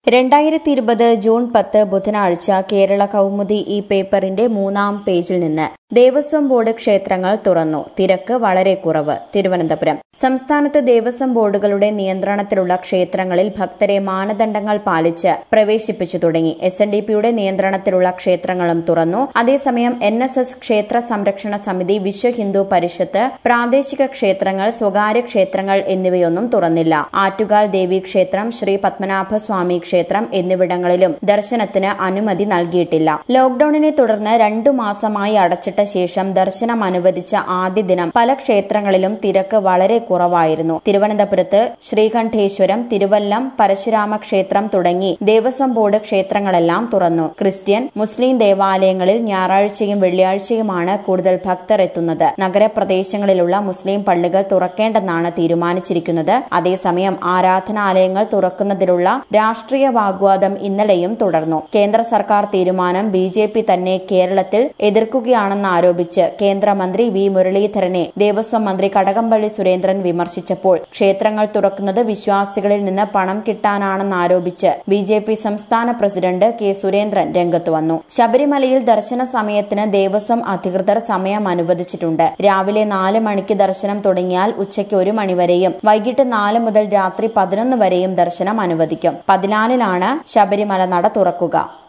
രണ്ടായിരത്തി ഇരുപത് ജൂൺ പത്ത് ബുധനാഴ്ച കേരള കൗമുദി ഈ പേപ്പറിന്റെ മൂന്നാം പേജിൽ നിന്ന് ദേവസ്വം ബോർഡ് ക്ഷേത്രങ്ങൾ തുറന്നു തിരക്ക് വളരെ കുറവ് തിരുവനന്തപുരം സംസ്ഥാനത്ത് ദേവസ്വം ബോർഡുകളുടെ നിയന്ത്രണത്തിലുള്ള ക്ഷേത്രങ്ങളിൽ ഭക്തരെ മാനദണ്ഡങ്ങൾ പാലിച്ച് പ്രവേശിപ്പിച്ചു തുടങ്ങി എസ് എൻ ഡി പിയുടെ നിയന്ത്രണത്തിലുള്ള ക്ഷേത്രങ്ങളും തുറന്നു അതേസമയം എൻ എസ് എസ് ക്ഷേത്ര സംരക്ഷണ സമിതി വിശ്വ ഹിന്ദു പരിഷത്ത് പ്രാദേശിക ക്ഷേത്രങ്ങൾ സ്വകാര്യ ക്ഷേത്രങ്ങൾ എന്നിവയൊന്നും തുറന്നില്ല ആറ്റുകാൽ ദേവി ക്ഷേത്രം ശ്രീ പത്മനാഭ സ്വാമി ക്ഷേത്രം എന്നിവിടങ്ങളിലും ദർശനത്തിന് അനുമതി നൽകിയിട്ടില്ല ലോക്ഡൌണിനെ തുടർന്ന് രണ്ടു മാസമായി അടച്ചിട്ട ശേഷം ദർശനം അനുവദിച്ച ആദ്യ ദിനം പല ക്ഷേത്രങ്ങളിലും തിരക്ക് വളരെ കുറവായിരുന്നു തിരുവനന്തപുരത്ത് ശ്രീകണ്ഠേശ്വരം തിരുവല്ലം പരശുരാമ ക്ഷേത്രം തുടങ്ങി ദേവസ്വം ബോർഡ് ക്ഷേത്രങ്ങളെല്ലാം തുറന്നു ക്രിസ്ത്യൻ മുസ്ലിം ദേവാലയങ്ങളിൽ ഞായറാഴ്ചയും വെള്ളിയാഴ്ചയുമാണ് കൂടുതൽ ഭക്തർ എത്തുന്നത് നഗരപ്രദേശങ്ങളിലുള്ള മുസ്ലിം പള്ളികൾ തുറക്കേണ്ടെന്നാണ് തീരുമാനിച്ചിരിക്കുന്നത് അതേസമയം ആരാധനാലയങ്ങൾ തുറക്കുന്നതിലുള്ള രാഷ്ട്രീയ വാഗ്വാദം ഇന്നലെയും തുടർന്നു കേന്ദ്ര സർക്കാർ തീരുമാനം ബി ജെ പി തന്നെ കേരളത്തിൽ എതിർക്കുകയാണെന്നാരോപിച്ച് കേന്ദ്രമന്ത്രി വി മുരളീധരനെ ദേവസ്വം മന്ത്രി കടകംപള്ളി സുരേന്ദ്രൻ വിമർശിച്ചപ്പോൾ ക്ഷേത്രങ്ങൾ തുറക്കുന്നത് വിശ്വാസികളിൽ നിന്ന് പണം കിട്ടാനാണെന്നാരോപിച്ച് ബി ജെ പി സംസ്ഥാന പ്രസിഡന്റ് കെ സുരേന്ദ്രൻ രംഗത്ത് വന്നു ശബരിമലയിൽ ദർശന സമയത്തിന് ദേവസ്വം അധികൃതർ സമയം അനുവദിച്ചിട്ടുണ്ട് രാവിലെ നാല് മണിക്ക് ദർശനം തുടങ്ങിയാൽ ഉച്ചയ്ക്ക് ഒരു മണിവരെയും വൈകിട്ട് നാല് മുതൽ രാത്രി പതിനൊന്ന് വരെയും ദർശനം അനുവദിക്കും പതിനാലിനാണ് ശബരിമല നട തുറക്കുക